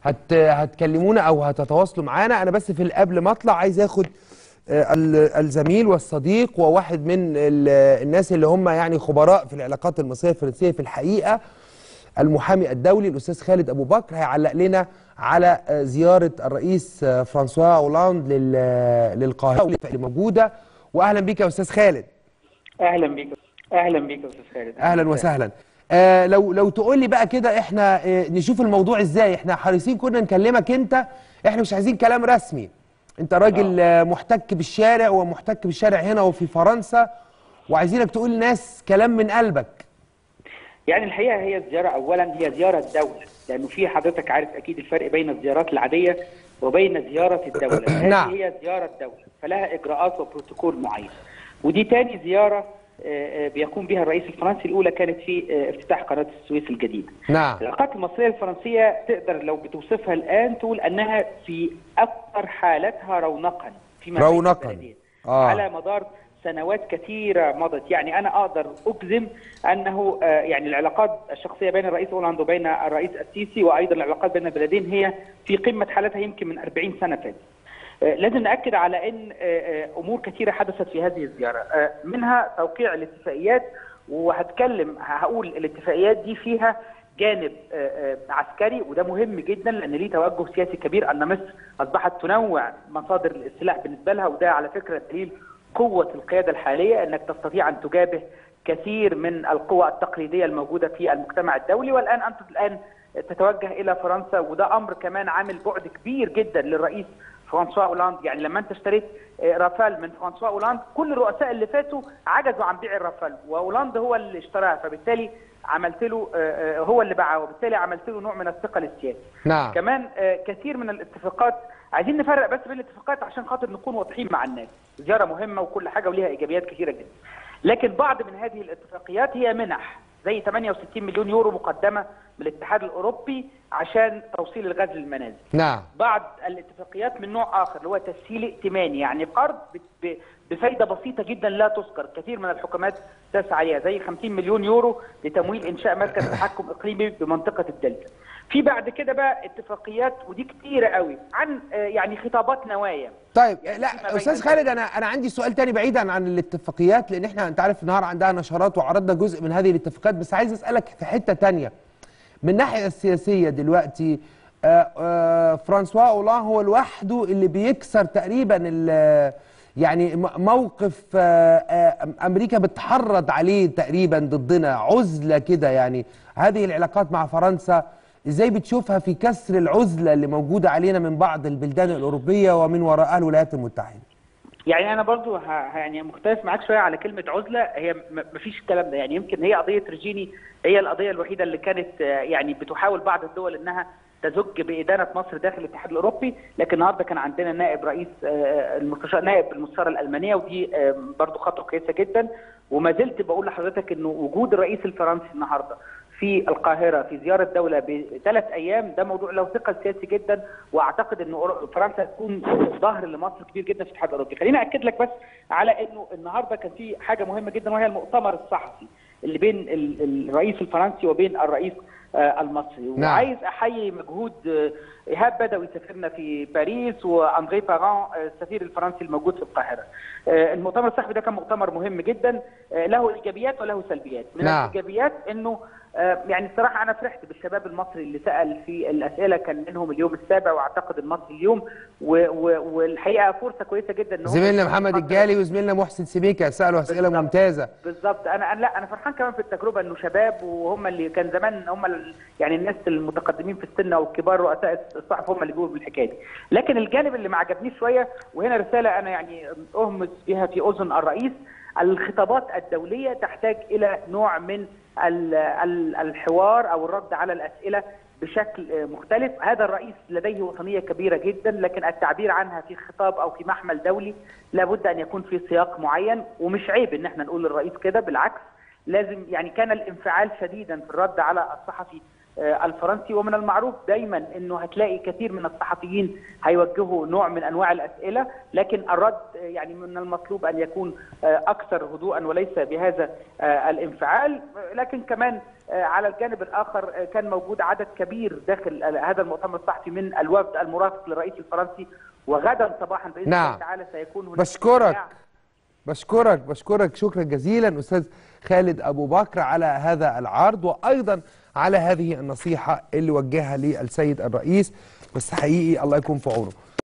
هت هتكلمونا او هتتواصلوا معانا انا بس في قبل ما اطلع عايز اخد آه، ال- الزميل والصديق وواحد من ال- الناس اللي هم يعني خبراء في العلاقات المصريه الفرنسيه في الحقيقه المحامي الدولي الاستاذ خالد ابو بكر هيعلق لنا على آه، زياره الرئيس آه، فرانسوا اولاند لل- للقاهره اللي موجوده واهلا بيك يا استاذ خالد اهلا بيك اهلا بيك يا استاذ خالد اهلا وسهلا آه لو لو تقول لي بقى كده احنا آه نشوف الموضوع ازاي احنا حريصين كنا نكلمك انت احنا مش عايزين كلام رسمي انت راجل آه محتك بالشارع ومحتك بالشارع هنا وفي فرنسا وعايزينك تقول للناس كلام من قلبك يعني الحقيقه هي الزياره اولا هي زياره دوله لانه في حضرتك عارف اكيد الفرق بين الزيارات العاديه وبين زياره الدوله نعم. هذه هي زياره دوله فلها اجراءات وبروتوكول معين ودي تاني زياره آه، آه، بيقوم بها الرئيس الفرنسي الاولى كانت في آه، افتتاح قناه السويس الجديده نعم العلاقات المصريه الفرنسيه تقدر لو بتوصفها الان تقول انها في اكثر حالتها رونقا فيما بين رونقاً. البلدين. آه. على مدار سنوات كثيره مضت يعني انا اقدر اجزم انه آه، يعني العلاقات الشخصيه بين الرئيس اولاند وبين الرئيس السيسي وايضا العلاقات بين البلدين هي في قمه حالتها يمكن من 40 سنه فاتت آه، لازم ناكد على ان آه، آه، امور كثيره حدثت في هذه الزياره آه، منها توقيع الاتفاقيات وهتكلم هقول الاتفاقيات دي فيها جانب آه، آه، عسكري وده مهم جدا لان ليه توجه سياسي كبير ان مصر اصبحت تنوع مصادر السلاح بالنسبه لها وده على فكره دليل قوه القياده الحاليه انك تستطيع ان تجابه كثير من القوى التقليديه الموجوده في المجتمع الدولي والان انت الان تتوجه الى فرنسا وده امر كمان عامل بعد كبير جدا للرئيس فرانسوا اولاند يعني لما انت اشتريت آه، رافال من فرانسوا اولاند كل الرؤساء اللي فاتوا عجزوا عن بيع الرافال واولاند هو اللي اشتراها فبالتالي عملت له آه، آه، هو اللي باعها وبالتالي عملت له نوع من الثقل السياسي نعم كمان آه، كثير من الاتفاقات عايزين نفرق بس بين الاتفاقات عشان خاطر نكون واضحين مع الناس زياره مهمه وكل حاجه وليها ايجابيات كثيره جدا لكن بعض من هذه الاتفاقيات هي منح زي 68 مليون يورو مقدمه من الاتحاد الاوروبي عشان توصيل الغاز للمنازل نعم بعض الاتفاقيات من نوع اخر اللي هو تسهيل ائتماني يعني قرض ب- ب- بفايده بسيطه جدا لا تذكر كثير من الحكومات تسعى عليها زي 50 مليون يورو لتمويل انشاء مركز تحكم اقليمي بمنطقه الدلتا في بعد كده بقى اتفاقيات ودي كتيره قوي عن آه، يعني خطابات نوايا طيب يعني لا فيما بين استاذ خالد انا انا عندي سؤال تاني بعيدا عن الاتفاقيات لان احنا انت عارف النهار عندها نشرات وعرضنا جزء من هذه الاتفاقات بس عايز اسالك في حته تانية من الناحيه السياسيه دلوقتي آه، آه، فرانسوا اولان هو لوحده اللي بيكسر تقريبا ال- يعني م- موقف آه، آه، امريكا بتحرض عليه تقريبا ضدنا عزله كده يعني هذه العلاقات مع فرنسا ازاي بتشوفها في كسر العزله اللي موجوده علينا من بعض البلدان الاوروبيه ومن وراءها الولايات المتحده يعني انا برضو ه- ه- يعني مختلف معاك شويه على كلمه عزله هي م- مفيش الكلام ده يعني يمكن هي قضيه ريجيني هي القضيه الوحيده اللي كانت آه، يعني بتحاول بعض الدول انها تزج بادانه مصر داخل الاتحاد الاوروبي لكن النهارده كان عندنا نائب رئيس آه، المستشار نائب المستشاره الالمانيه ودي آه، برضو خطوه كويسه جدا وما زلت بقول لحضرتك انه وجود الرئيس الفرنسي النهارده في القاهره في زياره دوله بثلاث ايام ده موضوع له ثقل سياسي جدا واعتقد انه أورو- فرنسا تكون ظهر لمصر كبير جدا في الاتحاد الاوروبي خليني اكد لك بس على انه النهارده كان في حاجه مهمه جدا وهي المؤتمر الصحفي اللي بين ال- الرئيس الفرنسي وبين الرئيس آه، المصري نعم. وعايز احيي مجهود آه، ايهاب بدوي سفيرنا في باريس واندري باران آه، السفير الفرنسي الموجود في القاهره آه، المؤتمر الصحفي ده كان مؤتمر مهم جدا آه، له ايجابيات وله سلبيات من نعم. الايجابيات انه آه، يعني الصراحه انا فرحت بالشباب المصري اللي سال في الاسئله كان منهم اليوم السابع واعتقد المصري اليوم و- و- والحقيقه فرصه كويسه جدا ان هم زميلنا محمد يفكروا- الجالي وزميلنا محسن سيبيكا سالوا اسئله بالظبط. ممتازه بالظبط انا انا لا انا فرحان كمان في التجربه انه شباب وهم اللي كان زمان هم ال- يعني الناس المتقدمين في السن او الكبار رؤساء الصحف هم اللي بيقولوا بالحكايه دي لكن الجانب اللي ما عجبنيش شويه وهنا رساله انا يعني اهمس بها في اذن الرئيس الخطابات الدوليه تحتاج الى نوع من ال- ال- الحوار او الرد على الاسئله بشكل آه، مختلف هذا الرئيس لديه وطنيه كبيره جدا لكن التعبير عنها في خطاب او في محمل دولي لابد ان يكون في سياق معين ومش عيب ان احنا نقول للرئيس كده بالعكس لازم يعني كان الانفعال شديدا في الرد على الصحفي الفرنسي ومن المعروف دايما انه هتلاقي كثير من الصحفيين هيوجهوا نوع من انواع الاسئله لكن الرد يعني من المطلوب ان يكون اكثر هدوءا وليس بهذا الانفعال لكن كمان على الجانب الاخر كان موجود عدد كبير داخل هذا المؤتمر الصحفي من الوفد المرافق للرئيس الفرنسي وغدا صباحا باذن نعم. الله تعالى سيكون هناك بشكرك اجتماع بشكرك بشكرك شكرا جزيلا استاذ خالد ابو بكر على هذا العرض وايضا على هذه النصيحه اللي وجهها للسيد الرئيس بس حقيقي الله يكون في عونه